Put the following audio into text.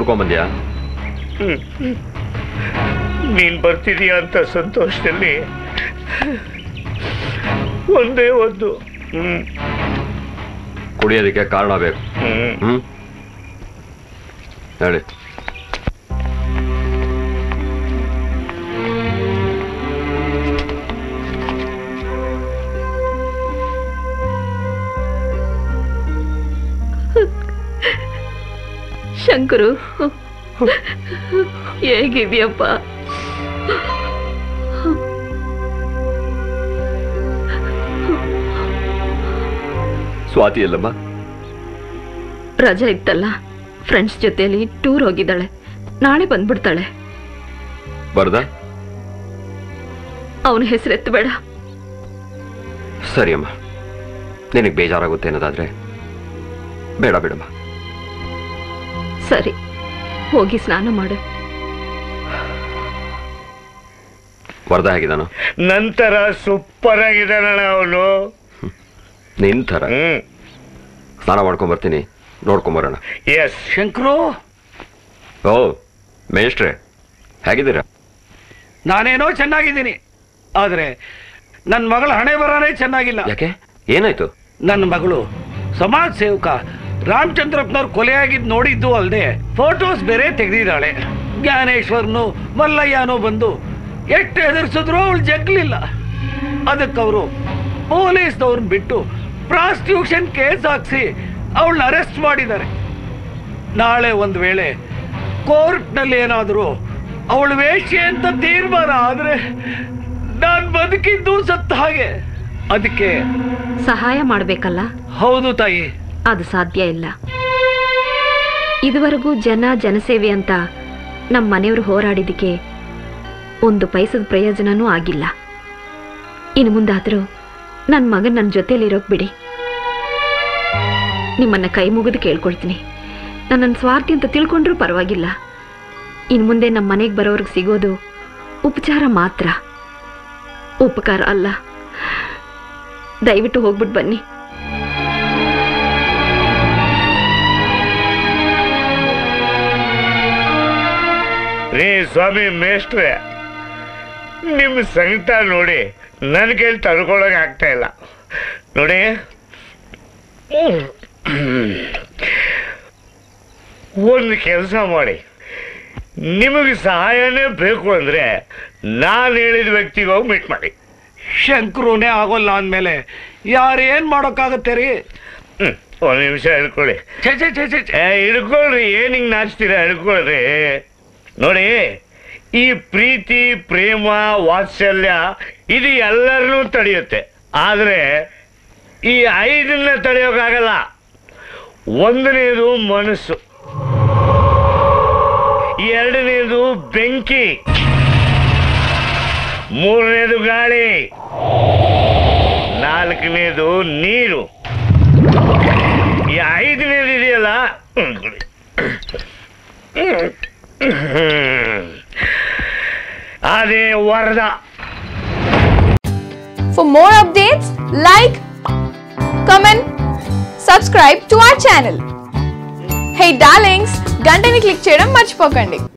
ನೋಡ್ಕೊಂಬಂದ್ಯಾ ನೀನ್ ಬರ್ತಿದೀಯ ಅಂತ ಸಂತೋಷದಲ್ಲಿ ಒಂದೇ ಒಂದು ಹ್ಮ್ ಕುಡಿಯೋದಕ್ಕೆ ಕಾರಣ ಬೇಕು ಹ್ಮ್ ಹ್ಮ್ ಹೇಳಿ ಶಂಕರು ಹೇಗಿದ್ಯಪ್ಪ ಸ್ವಾತಿ ಎಲ್ಲಮ್ಮ ರಜೆ ಇತ್ತಲ್ಲ ಫ್ರೆಂಡ್ಸ್ ಜೊತೆಲಿ ಟೂರ್ ಹೋಗಿದ್ದಾಳೆ ನಾಳೆ ಬಂದ್ಬಿಡ್ತಾಳೆ ಬರ್ದ ಅವನ ಹೆಸರು ಎತ್ತಬೇಡ ಸರಿ ಅಮ್ಮ ನಿನಗೆ ಬೇಜಾರಾಗುತ್ತೆ ಅನ್ನೋದಾದ್ರೆ ಬೇಡ ಬಿಡಮ್ಮ ಸರಿ ಹೋಗಿ ಸ್ನಾನ ಮಾಡು ವರದ ಹೇಗಿದ್ದಾನು ನಂತರ ಸೂಪರ್ ಆಗಿದ್ದಾನಣ್ಣ ಅವನು ನಿನ್ ಥರ ಹ್ಮ್ ಸ್ನಾನ ಮಾಡ್ಕೊಂಡ್ ಬರ್ತೀನಿ ನೋಡ್ಕೊಂಬರೋಣ ಎಸ್ ಶಂಕರು ಓ ಮೇಷ್ಟ್ರೆ ಹೇಗಿದ್ದೀರಾ ನಾನೇನೋ ಚೆನ್ನಾಗಿದ್ದೀನಿ ಆದರೆ ನನ್ನ ಮಗಳ ಹಣೆ ಬರನೇ ಚೆನ್ನಾಗಿಲ್ಲ ಯಾಕೆ ಏನಾಯ್ತು ನನ್ನ ಮಗಳು ಸಮಾಜ ಸೇವಕ ರಾಮಚಂದ್ರಪ್ಪನವ್ರು ಕೊಲೆಯಾಗಿದ್ದು ನೋಡಿದ್ದು ಅಲ್ಲದೆ ಫೋಟೋಸ್ ಬೇರೆ ತೆಗೆದಿದ್ದಾಳೆ ಜ್ಞಾನೇಶ್ವರ್ನು ಮಲ್ಲಯ್ಯನೋ ಬಂದು ಎಷ್ಟು ಹೆದರ್ಸಿದ್ರು ಅವಳು ಜಗ್ಲಿಲ್ಲ ಅದಕ್ಕವರು ಪೊಲೀಸ್ನವ್ರನ್ನ ಬಿಟ್ಟು ಪ್ರಾಸ್ಟಿಟ್ಯೂಷನ್ ಕೇಸ್ ಹಾಕ್ಸಿ ಅವಳನ್ನ ಅರೆಸ್ಟ್ ಮಾಡಿದ್ದಾರೆ ನಾಳೆ ಒಂದು ವೇಳೆ ಕೋರ್ಟ್ನಲ್ಲಿ ಏನಾದರೂ ಅವಳು ವೇಶ್ಯೆ ಅಂತ ತೀರ್ಮಾನ ಆದರೆ ನಾನು ಬದುಕಿದ್ದು ಸತ್ತ ಹಾಗೆ ಅದಕ್ಕೆ ಸಹಾಯ ಮಾಡಬೇಕಲ್ಲ ಹೌದು ತಾಯಿ ಅದು ಸಾಧ್ಯ ಇಲ್ಲ ಇದುವರೆಗೂ ಜನ ಜನಸೇವೆ ಅಂತ ನಮ್ಮ ಮನೆಯವರು ಹೋರಾಡಿದ್ದಕ್ಕೆ ಒಂದು ಪೈಸದ ಪ್ರಯೋಜನನೂ ಆಗಿಲ್ಲ ಇನ್ನು ಮುಂದಾದರೂ ನನ್ನ ಮಗನ್ ನನ್ನ ಜೊತೆಲಿರೋಕ್ ಬಿಡಿ ನಿಮ್ಮನ್ನ ಕೈ ಮುಗಿದು ಕೇಳ್ಕೊಳ್ತೀನಿ ನನ್ನನ್ನು ಸ್ವಾರ್ಥಿ ಅಂತ ತಿಳ್ಕೊಂಡ್ರೂ ಪರವಾಗಿಲ್ಲ ಇನ್ನು ಮುಂದೆ ನಮ್ಮ ಮನೆಗೆ ಬರೋರ್ಗೆ ಸಿಗೋದು ಉಪಚಾರ ಮಾತ್ರ ಉಪಕಾರ ಅಲ್ಲ ದಯವಿಟ್ಟು ಹೋಗ್ಬಿಟ್ಟು ಬನ್ನಿ ರೀ ಸ್ವಾಮಿ ಮೇಷ್ಟ್ರೆ ನಿಮ್ಮ ಸಂಕಟ ನೋಡಿ ನನ್ನ ಕೈಲಿ ತಡ್ಕೊಳಕ್ ಆಗ್ತಾ ಇಲ್ಲ ನೋಡಿ ಒಂದು ಕೆಲಸ ಮಾಡಿ ನಿಮಗೆ ಸಹಾಯನೇ ಬೇಕು ಅಂದ್ರೆ ನಾನು ಹೇಳಿದ ವ್ಯಕ್ತಿಗೆ ಹೋಗಿ ಮೀಟ್ ಮಾಡಿ ಶಂಕರುನೇ ಆಗೋಲ್ಲ ಅಂದಮೇಲೆ ಯಾರೇನ್ ಮಾಡೋಕ್ಕಾಗತ್ತೆ ರೀ ಹ್ಮ್ ಒಂದು ನಿಮಿಷ ಹಿಡ್ಕೊಳ್ಳಿ ಛೇ ಛೇ ಛೇ ಛೇ ಛೇ. ಏ, ಹಿಡ್ಕೊಳ್ರಿ ಏನ್ ಹಿಂಗ್ ನಾಚ್ತೀರಾ ಹಿಡ್ಕೊಳ್ರಿ ನೋಡಿ ಈ ಪ್ರೀತಿ ಪ್ರೇಮ ವಾತ್ಸಲ್ಯ ಇದು ಎಲ್ಲರನ್ನೂ ತಡೆಯುತ್ತೆ ಆದ್ರೆ ಈ ಐದನ್ನ ತಡೆಯೋಕ್ಕಾಗಲ್ಲ ಒಂದನೇದು ಮನಸ್ಸು ಎರಡನೇದು ಬೆಂಕಿ ಮೂರನೇದು ಗಾಳಿ ನಾಲ್ಕನೇದು ನೀರು ಈ ಐದನೇದು ಇದೆಯಲ್ಲ ಹ್ಮ್, ಕೊಡಿ. ಹ್ಮ್. ಅದೇ ವರದ For more updates, like, comment, subscribe to our channel. Hey darlings, గంటని click చేయడం మర్చిపోకండి